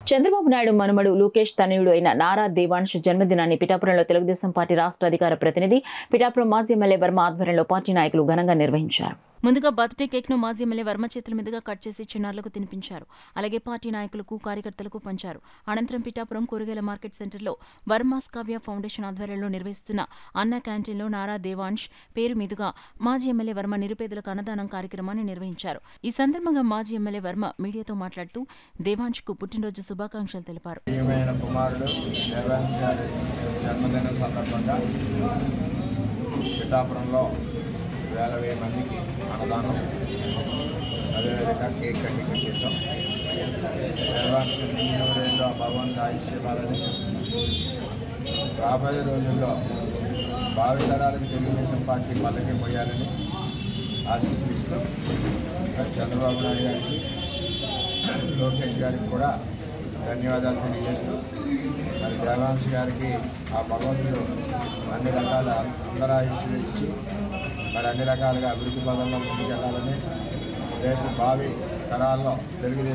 చంద్రబాబు నాయుడు మనుమడు లోకేష్ తనయుడు అయిన నారా దేవాంశ్ జన్మదినాన్ని పిఠాపురంలో తెలుగుదేశం పార్టీ రాష్ట్ర అధికార ప్రతినిధి పిఠాపురం మాజీ ఎమ్మెల్యే వర్మ ఆధ్వర్యంలో పార్టీ నాయకులు ఘనంగా నిర్వహించారు ముందుగా బర్త్డే కేక్ ను మాజీ ఎమ్మెల్యే వర్మ చేతుల మీదుగా కట్ చేసి చిన్నారులకు తినిపించారు అలాగే పార్టీ నాయకులకు కార్యకర్తలకు పంచారు అనంతరం పిఠాపురం కూరగాయల మార్కెట్ సెంటర్లో వర్మాస్ కావ్య ఫౌండేషన్ ఆధ్వర్యంలో నిర్వహిస్తున్న అన్న క్యాంటీన్లో నారా దేవాంశ్ పేరు మీదుగా మాజీ ఎమ్మెల్యే వర్మ నిరుపేదలకు అన్నదానం కార్యక్రమాన్ని నిర్వహించారు ఈ సందర్భంగా మాజీ ఎమ్మెల్యే వర్మ మీడియాతో మాట్లాడుతూ దేవాంశ్ కు పుట్టినరోజు శుభాకాంక్షలు తెలిపారు ప్రియమైన కుమారుడు దేవాంశ్ గారి జన్మదిన సందర్భంగా పిఠాపురంలో వేల వెయ్యి మందికి అన్నదానం అదేవిధంగా కేక్ కటింగ్ చేసాం దేవాంశ్ నూరేళ్ళు ఆ భగవంతు ఆయుష్యాలని రాబోయే రోజుల్లో భావితరాలకు తెలుగుదేశం పార్టీ పల్లకి పోయాలని ఆశీస్సులు చంద్రబాబు నాయుడు గారికి లోకేష్ గారికి కూడా ధన్యవాదాలు తెలియజేస్తూ మరి దేవాంశ్ గారికి ఆ భగవంతుడు అన్ని రకాల అందరాయుష్యులు ఇచ్చి మరి అన్ని రకాలుగా అభివృద్ధి పదంలో ముందుకెళ్లాలని రేపు భావి తరాల్లో తెలుగుదేశం